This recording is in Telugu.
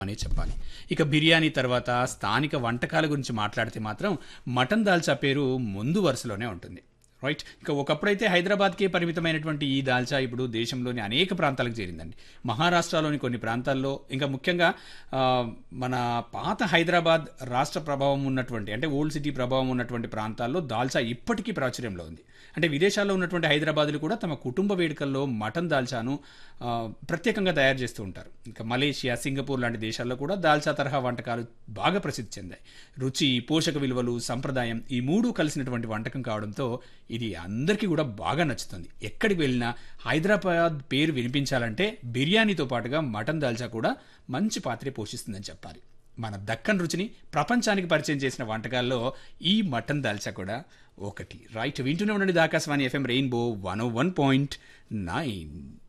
అనే చెప్పాలి ఇక బిర్యానీ తర్వాత స్థానిక వంటకాల గురించి మాట్లాడితే మాత్రం మటన్ దాల్చా పేరు ముందు వరుసలోనే ఉంటుంది రైట్ ఇక ఒకప్పుడైతే హైదరాబాద్కే పరిమితమైనటువంటి ఈ దాల్చా ఇప్పుడు దేశంలోని అనేక ప్రాంతాలకు చేరిందండి మహారాష్ట్రలోని కొన్ని ప్రాంతాల్లో ఇంకా ముఖ్యంగా ఆ, మన పాత హైదరాబాద్ రాష్ట్ర ప్రభావం ఉన్నటువంటి అంటే ఓల్డ్ సిటీ ప్రభావం ఉన్నటువంటి ప్రాంతాల్లో దాల్చా ఇప్పటికీ ప్రాచుర్యంలో ఉంది అంటే విదేశాల్లో ఉన్నటువంటి హైదరాబాదులు కూడా తమ కుటుంబ వేడుకల్లో మటన్ దాల్చాను ఆ, ప్రత్యేకంగా తయారు చేస్తూ ఉంటారు ఇంకా మలేషియా సింగపూర్ లాంటి దేశాల్లో కూడా దాల్చా తరహా వంటకాలు బాగా ప్రసిద్ధి చెందాయి రుచి పోషక విలువలు సంప్రదాయం ఈ మూడు కలిసినటువంటి వంటకం కావడంతో ఇది అందరికీ కూడా బాగా నచ్చుతుంది ఎక్కడికి వెళ్ళినా హైదరాబాద్ పేరు వినిపించాలంటే బిర్యానీతో పాటుగా మటన్ దాల్చా కూడా మంచి పాత్రే పోషిస్తుందని చెప్పాలి మన దక్కన్ రుచిని ప్రపంచానికి పరిచయం చేసిన వంటకాల్లో ఈ మటన్ దాల్చా కూడా ఒకటి రైట్ వింటూనే ఉండండి Akashvani FM rainbow one one point nine